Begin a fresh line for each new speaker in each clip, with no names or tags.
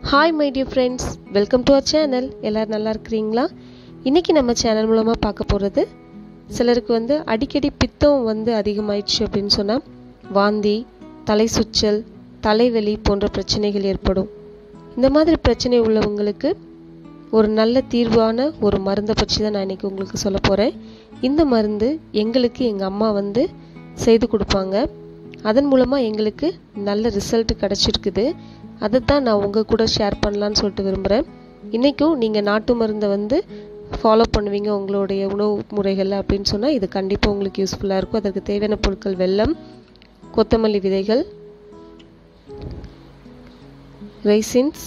hi my dear friends welcome to our channel எல்லோரும் நல்லா இருக்கிறீங்களா இன்றைக்கி நம்ம சேனல் மூலமாக பார்க்க போகிறது சிலருக்கு வந்து அடிக்கடி பித்தம் வந்து அதிகமாயிடுச்சு அப்படின்னு சொன்னால் வாந்தி தலை சுற்றல் தலைவலி போன்ற பிரச்சனைகள் ஏற்படும் இந்த மாதிரி பிரச்சனை உள்ளவங்களுக்கு ஒரு நல்ல தீர்வான ஒரு மருந்தை பற்றி தான் நான் இன்றைக்கி உங்களுக்கு சொல்ல போகிறேன் இந்த மருந்து எங்களுக்கு எங்கள் அம்மா வந்து செய்து கொடுப்பாங்க அதன் மூலமாக எங்களுக்கு நல்ல ரிசல்ட் கிடச்சிருக்குது அதை தான் நான் உங்கள் கூட ஷேர் பண்ணலான்னு சொல்லிட்டு விரும்புகிறேன் இன்றைக்கும் நீங்கள் நாட்டு மருந்தை வந்து ஃபாலோ பண்ணுவீங்க உங்களுடைய உணவு முறைகளில் அப்படின்னு சொன்னால் இது கண்டிப்பாக உங்களுக்கு யூஸ்ஃபுல்லாக இருக்கும் அதற்கு தேவையான பொருட்கள் வெல்லம் கொத்தமல்லி விதைகள் ரைசின்ஸ்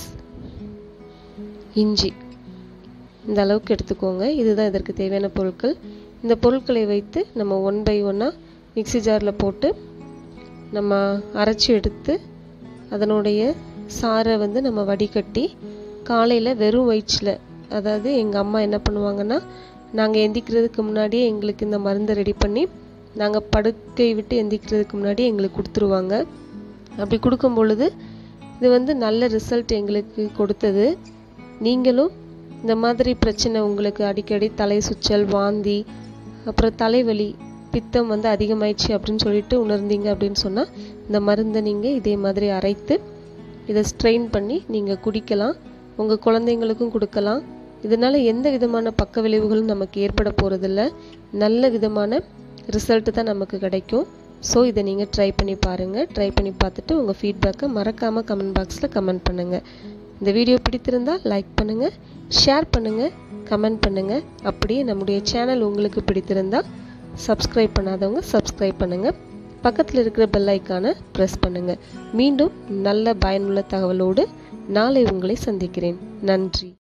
இஞ்சி இந்த அளவுக்கு எடுத்துக்கோங்க இதுதான் இதற்கு தேவையான பொருட்கள் இந்த பொருட்களை வைத்து நம்ம ஒன் பை ஒன்னாக மிக்சி ஜாரில் போட்டு நம்ம அரைச்சி எடுத்து அதனுடைய சாரை வந்து நம்ம வடிகட்டி காலையில் வெறும் வயிற்றில் அதாவது எங்கள் அம்மா என்ன பண்ணுவாங்கன்னா நாங்கள் எந்திக்கிறதுக்கு முன்னாடியே எங்களுக்கு இந்த மருந்தை ரெடி பண்ணி நாங்கள் படுக்கை விட்டு எந்திக்கிறதுக்கு முன்னாடி எங்களுக்கு கொடுத்துருவாங்க அப்படி கொடுக்கும் பொழுது இது வந்து நல்ல ரிசல்ட் எங்களுக்கு கொடுத்தது நீங்களும் இந்த மாதிரி பிரச்சனை உங்களுக்கு அடிக்கடி தலை சுற்றல் வாந்தி அப்புறம் தலைவலி பித்தம் வந்து அதிகமாயிடுச்சு அப்படின்னு சொல்லிட்டு உணர்ந்தீங்க அப்படின்னு சொன்னால் இந்த மருந்தை நீங்கள் இதே மாதிரி அரைத்து இதை ஸ்ட்ரெயின் பண்ணி நீங்கள் குடிக்கலாம் உங்கள் குழந்தைங்களுக்கும் கொடுக்கலாம் இதனால் எந்த விதமான பக்க விளைவுகளும் நமக்கு ஏற்பட போகிறதில்ல நல்ல விதமான ரிசல்ட்டு தான் நமக்கு கிடைக்கும் ஸோ இதை நீங்கள் ட்ரை பண்ணி பாருங்கள் ட்ரை பண்ணி பார்த்துட்டு உங்கள் ஃபீட்பேக்கை மறக்காமல் கமெண்ட் பாக்ஸில் கமெண்ட் பண்ணுங்கள் இந்த வீடியோ பிடித்திருந்தால் லைக் பண்ணுங்கள் ஷேர் பண்ணுங்கள் கமெண்ட் பண்ணுங்கள் அப்படியே நம்முடைய சேனல் உங்களுக்கு பிடித்திருந்தால் சப்ஸ்கிரைப் பண்ணாதவங்க சப்ஸ்கிரைப் பண்ணுங்கள் பக்கத்தில் இருக்கிற பெல் ஐக்கானை ப்ரெஸ் பண்ணுங்கள் மீண்டும் நல்ல பயனுள்ள தகவலோடு நாளை உங்களை சந்திக்கிறேன் நன்றி